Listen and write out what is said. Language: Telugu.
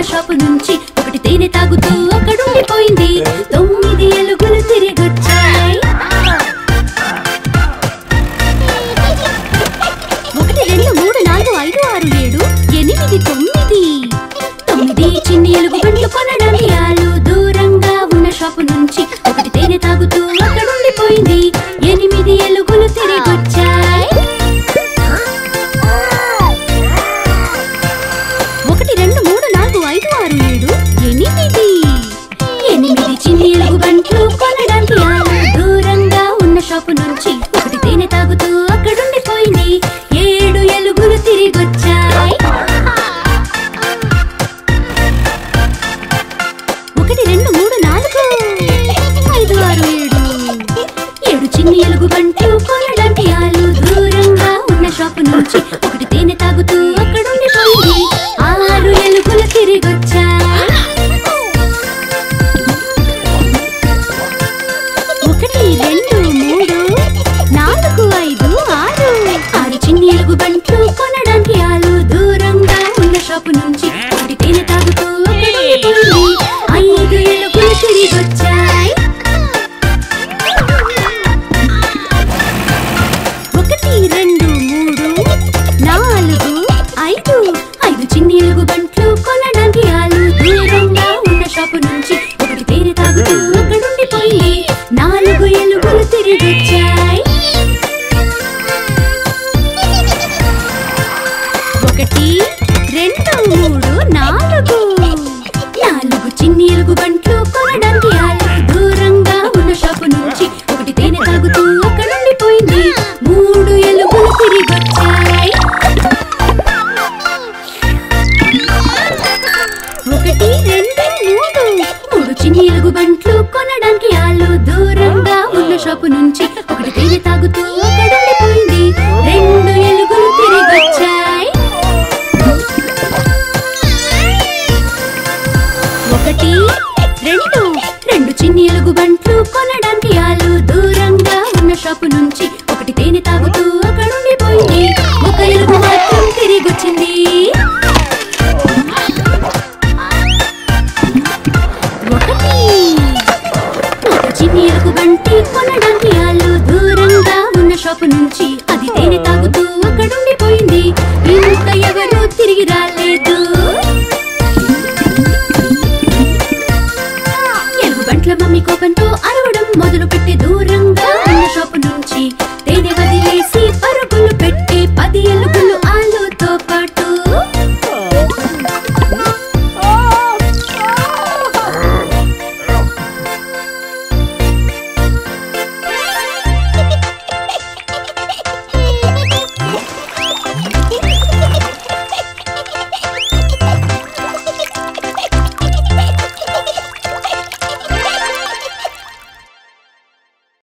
షాపు నుంచి ఒకటి తేనె తాగుతూ అక్కడుండిపోయింది తొమ్మిది ఎలుగులు తిరిగొచ్చాయి ఒకటి రెండు మూడు నాలుగు ఐదు ఆరు ఏడు ఎనిమిది తొమ్మిది తొమ్మిది చిన్ని ఎలుగు బండ్లు కొనడానికి ఆలు దూరంగా ఉన్న షాపు నుంచి ఒకటి తేనె తాగుతూ అక్కడుండిపోయింది ఎనిమిది ఎలుగులు తిరిగొచ్చాయి ఒకటి రెండు మూడు నాలుగు ఐదు ఆరు ఏడు ఎనిమిది ఎనిమిది చిన్ని ఎలుగు బంట్లు కొనడానికి ఆలు దూరంగా ఉన్న షాపు నుంచి ఒకటి తేనె తాగుతూ అక్కడుండిపోయింది ఏడు ఎలుగులు తిరిగొచ్చాయి ఒకటి రెండు మూడు నాలుగు ఐదు ఆరు ఏడు ఏడు చిన్ని ఎలుగు బంట్లు కొనడానికి ఆలు దూరంగా ఉన్న షాపు నుంచి ఒకటి తేనె తాగుతూ అక్కడుండిపోయింది ఆరు ఎలుగులు తిరిగొచ్చాయి ఒకటి రెండు మూడు నాలుగు ఐదు ఆరు ఆరు చిన్ని ఎలుగు బంట్లు కొనడానికి ఆలు దూరంగా ఉన్న షాపు నుంచి ఒకటి తేనె తాగుతూ అక్కడుండిపోయింది ఐదు ఎలుగులు తిరిగొచ్చాయి ఒకటి రెండు మూడు నాలుగు ఐదు ఐదు చిన్ని ఎలుగు బంట్లు కొనడానికి ఆలు దూరంగా ఉన్న షాపు నుంచి ఒకటి తేనె తాగుతూ అక్కడుండిపోయింది నాలుగు ఎలుగులు తిరిగొచ్చాయి ఒకటి రెండు మూడు నాలుగు నాలుగు చిన్ని ఎలుగు బంట్లు కొనడానికి ఆలు దూరంగా ఉన్న షాపు నుంచి ఒకటి తేనె తాగుతూ అక్కడుండిపోయింది మూడు ఎలుగులు తిరిగొచ్చాయి ఒకటి రెండు మూడు మూడు చిన్ని ఎలుగు బంట్లు కొనడానికి ఆలు దూరంగా ఉన్న షాపు నుంచి ఒకటి తేనె తాగుతూ అక్కడుండిపోయింది రెండు ఎలుగులు తిరిగొచ్చాయి ఒకటి రెండు రెండు చిన్ని ఎలుగు బంట్లు కొనడానికి ఆలు దూరంగా ఉన్న షాపు నుంచి ఒకటి తేనె తాగుతూ అక్కడుండిపోయింది ఒక ఎలుగు మాత్రం తిరిగొచ్చింది ఒకటి ఒక చిన్ని ఎలుగు బంటి కొనడానికి ఆలు దూరంగా ఉన్న షాపు నుంచి అది తేనె తాగుతూ అక్కడుండిపోయింది ఇంకా ఎవరు తిరిగి రాలేదు ఎలుగు బంట్ల మమ్మీ కోపంతో